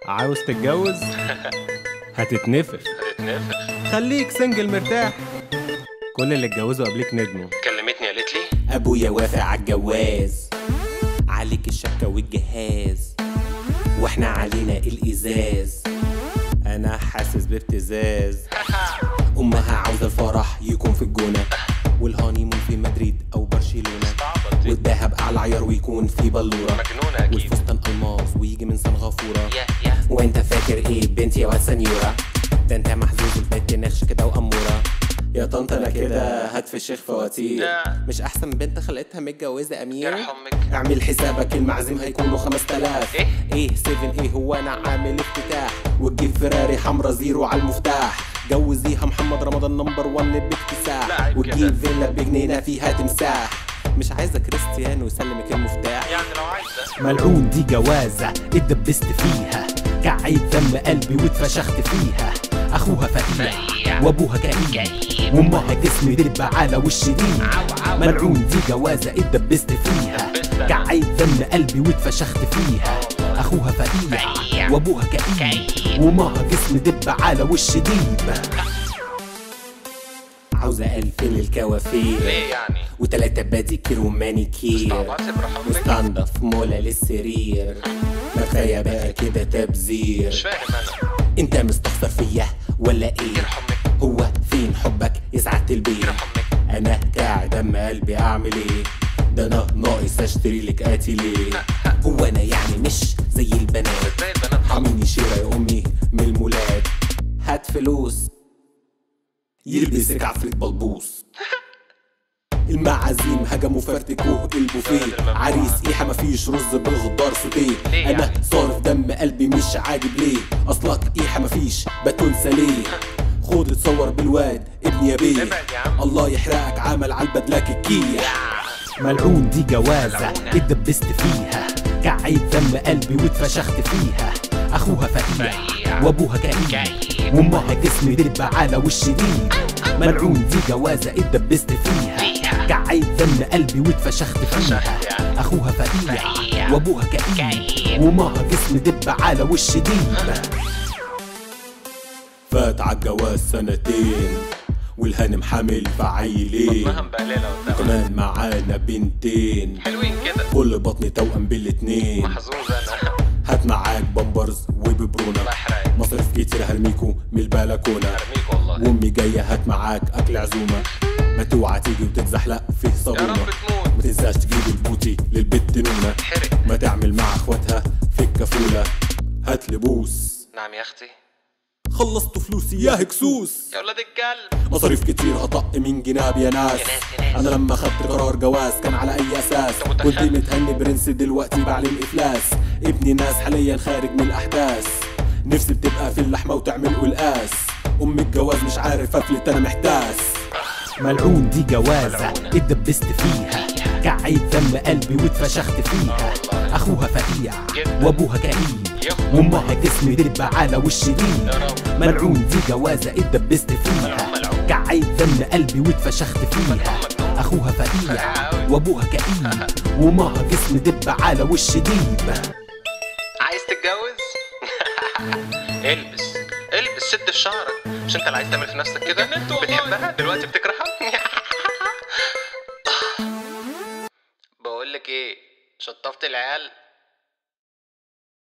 عاوز تتجوز هتتنفخ هتتنفخ خليك سنجل مرتاح كل اللي اتجوزوا قبليك ندموا كلمتني قالت لي ابويا وافق على الجواز عليك الشبكة والجهاز واحنا علينا الازاز انا حاسس بابتزاز امها عاوزة الفرح يكون في الجونة والهانيمون في مدريد او برشلونة صعبة دي والدهب اعلى عيار ويكون في بلورة مجنونة أكيد والفستان الماس ويجي من سنغافورة يا يا وانت فاكر ايه بنتي يا واد سنيورة ده انت محظوظ البنت نخش كده وامورة يا طنط انا كده هات في الشيخ فواتير لا. مش احسن بنت خلقتها متجوزة امير يرحمك اعمل حسابك المعزم هيكونوا 5000 إيه؟ ايه 7 ايه هو انا عامل افتتاح وتجيب فراري حمرا زيرو على المفتاح جوزيها محمد رمضان نمبر 1 لا، باكتساح عيب وتجيب فيلا بجنينه فيها تمساح مش عايزه كريستيانو يسلمك المفتاح يعني لو عايزة ملعون دي جوازة اتدبست فيها كعيد دم قلبي واتفشخت فيها اخوها فقيع وابوها كئيب وامها جسم دب على وش دي ملعون دي جوازة اتدبست فيها كعيد دم قلبي واتفشخت فيها اخوها فقيع وابوها كئيب وامها جسم دب على وش ديب عاوزه الفين الكوافير ليه يعني وتلاتة باديكير ومانيكير طبعا سيب رحمك مستنضف مولا للسرير ما كفايه بقى كده مش تبذير فاهم انا انت مستخسر فيا ولا ايه يرحمك هو فين حبك يا سعادة البيت يرحمك انا قاعد اما قلبي اعمل ايه ده انا ناقص اشتري لك اتيليه هو انا يعني مش زي البنات زي البنات حاميني شيرة يا امي من المولاد هات فلوس يلبسك عفريت بلبوس المعازيم هجموا فرتكوه البوفيه عريس ايحة مفيش رز بالخضار سوتيه ليه انا يعني؟ صارف دم قلبي مش عاجب ليه اصلك ايحة مفيش بتنسى ليه خد اتصور بالواد ابني يا بيه ابعد يا عم. الله يحرقك عمل على البدلك الكيه ملعون دي جوازة اتدبست فيها كعيد دم قلبي واتفشخت فيها اخوها فقيع وابوها كئيب وامها جسم دب على وش دي ملعون دي جوازة اتدبست فيها كعيد دم قلبي واتفشخت فيها اخوها فقيع وابوها كئيب وامها جسم دب على وش دي فات عالجواز سنتين والهانم حامل في عيلين بطنها مبهللة قدامك وكمان معانا بنتين حلوين كده كل بطني توأم بالاتنين محظوظ انا هات معاك بامبرز وببرونة الله يحرقك مصاريف كتير هرميكو من البلكونة ارميك والله وامي جاية هات معاك اكل عزومة ما توعى تيجي وتتزحلق فيه يا صابونة رب تموت ما تنساش تجيب البوتي للبت نونة حرق ما تعمل مع اخواتها في الكفولة هات لي بوس نعم يا اختي خلصت فلوسي يا هكسوس يا ولاد الكلب مصاريف كتير هطق من جناب يا ناس يا ناس يا ناس. انا لما خدت قرار جواز كان على اي اساس أنت متخلف. كنت متهني برنس دلوقتي بعلن افلاس ابني ناس حاليا خارج من الاحداث نفسي بتبقى في اللحمه وتعمل قلقاس ام الجواز مش عارف افلت انا محتاس ملعون دي جوازة اتدبست فيها كعيد دم قلبي واتفشخت فيها اخوها فقيع وابوها كئيب يخ وامها جسم دب على وش دي يا رب ملعون دي جوازة اتدبست فيها كعيد دم قلبي واتفشخت فيها اخوها فقيع وابوها كئيب وامها جسم دب على وش ديب عايز تتجوز البس البس شد في شعرك مش انت اللي عايز تعمل في نفسك كده بتحبها دلوقتي بتكرهها بقول لك ايه شطفت العيال